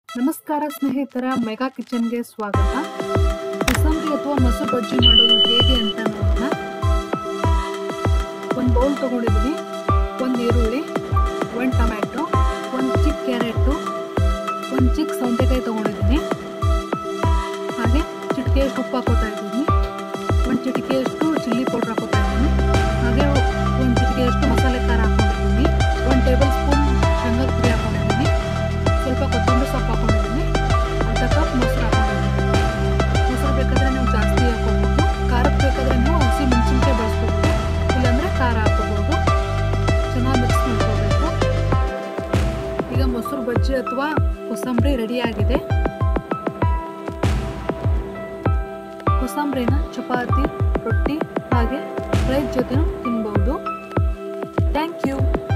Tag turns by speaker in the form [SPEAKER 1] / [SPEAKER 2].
[SPEAKER 1] ನಮಸ್ಕಾರ ಸ್ನೇಹಿತರ ಮೆಗಾ ಕಿಚನ್ಗೆ ಸ್ವಾಗತ ಕೋಸಂಬರಿ ಅಥವಾ ಮೊಸರು ಬಜ್ಜಿ ಮಾಡೋದು ಹೇಗೆ ಅಂತ ನೋಡೋಣ ಒಂದು ಬೌಲ್ ತೊಗೊಂಡಿದ್ದೀನಿ ಒಂದು ಈರುಳ್ಳಿ ಒಂದು ಟೊಮ್ಯಾಟೊ ಒಂದು ಚಿಕ್ಕ ಕ್ಯಾರೆಟು ಒಂದು ಚಿಕ್ಕ ಸೌತೆಕಾಯಿ ತೊಗೊಂಡಿದ್ದೀನಿ ಹಾಗೆ ಚಿಟಿಕೆಯಷ್ಟು ಉಪ್ಪು ಹಾಕೋತಾ ಇದ್ದೀನಿ ಒಂದು ಚಿಟಿಕೆಯಷ್ಟು ಚಿಲ್ಲಿ ಪೌಡ್ರ್ ಹಾಕೋತಾ ಇದ್ದೀನಿ ಹಾಗೆ ಒಂದು ಚಿಟಿಕೆಯಷ್ಟು ಮಸಾಲೆ ಖಾರ ಹಾಕೊಂಡಿದ್ದೀನಿ ಒಂದು ಟೇಬಲ್ ಸ್ಪೂನ್ ಶೇಂಗಾ ಪುಡಿ ಹಾಕೊಂಡಿದ್ದೀನಿ ಸ್ವಲ್ಪ ಕೊತ್ತಂಬರಿ ಸೊಪ್ಪು ಹಾಕೊಂಡಿದ್ದೀನಿ ಅರ್ಧ ಕಪ್ ಮೊಸರು ಹಾಕೊಂಡಿದ್ದೀನಿ ಮೊಸರು ಬೇಕಾದರೆ ನೀವು ಜಾಸ್ತಿ ಹಾಕೋಬೋದು ಖಾರಕ್ಕೆ ಬೇಕಾದರೆ ನೀವು ಹಸಿ ಮೆಣಸಿನ್ಕಾಯಿ ಬಳಸ್ಕೋಬೋದು ಇಲ್ಲಾಂದರೆ ಖಾರ ಹಾಕೋಬೋದು ಚೆನ್ನಾಗಿ ಮಿಕ್ಸ್ ಮಾಡ್ಕೋಬೇಕು ಈಗ ಮೊಸರು ಬಜ್ಜಿ ಅಥವಾ ಕೋಸಂಬರಿ ರೆಡಿಯಾಗಿದೆ ಕೋಸಂಬರಿನ ಚಪಾತಿ ರೊಟ್ಟಿ ಹಾಗೆ ರೈಸ್ ಜೊತೆನೂ ತಿನ್ಬೋದು ಥ್ಯಾಂಕ್ ಯು